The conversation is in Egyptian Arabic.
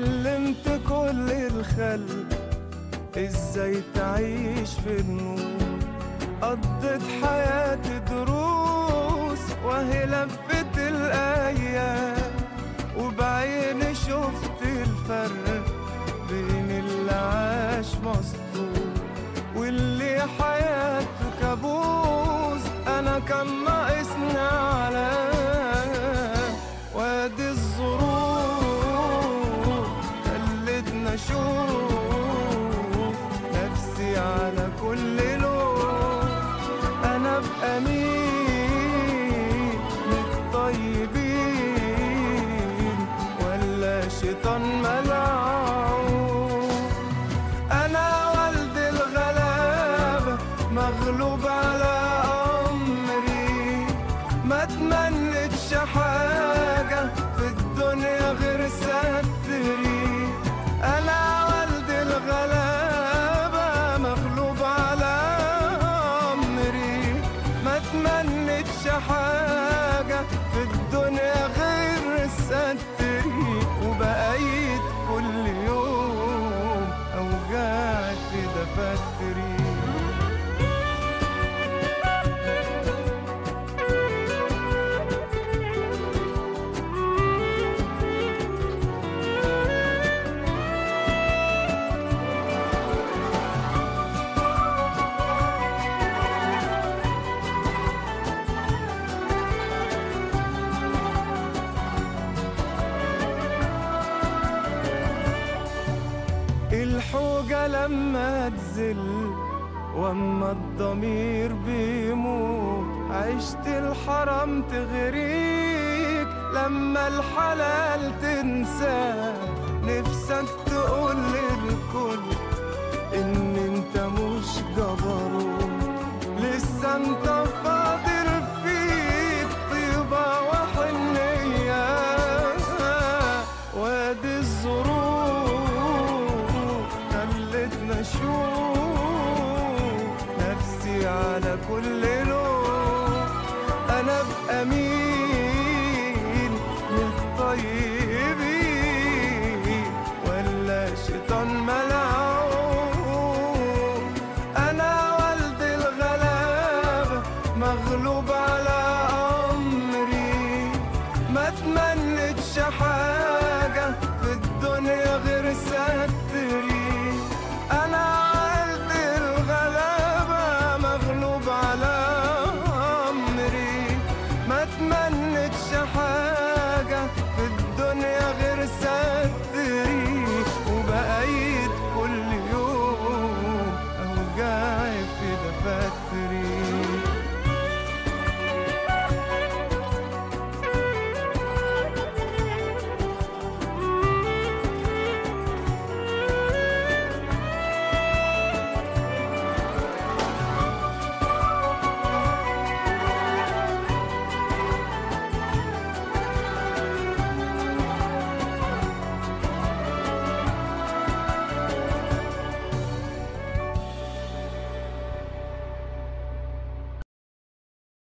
علمت كل الخلق ازاي تعيش في النور قضيت حياتي دروس وهي لفت الايام وبعيني شفت الفرق بين اللي عاش مسطور واللي حياته كابوس انا كان ناقصني علام وادي الظروف خلتنا اشوف نفسي على كل لون انا بامين من الطيبين ولا شيطان ملعون انا والد الغلابة مغلوب على امري ما تمنتش حاجة في الدنيا غير ستري انا والد الغلابة مغلوب على امري ما تمنتش حاجة في الدنيا غير ستري وبقيت كل يوم اوجاع في دفاتري الحوجة لما تزل واما الضمير بيموت عشت الحرام تغريك لما الحلال تنسى نفسك تقول للكل ان انت مش جبروت لسه انت فاضل فيك طيبة وحنية وادي الظروف خلتنا اشوف نفسي على كل لون انا بامين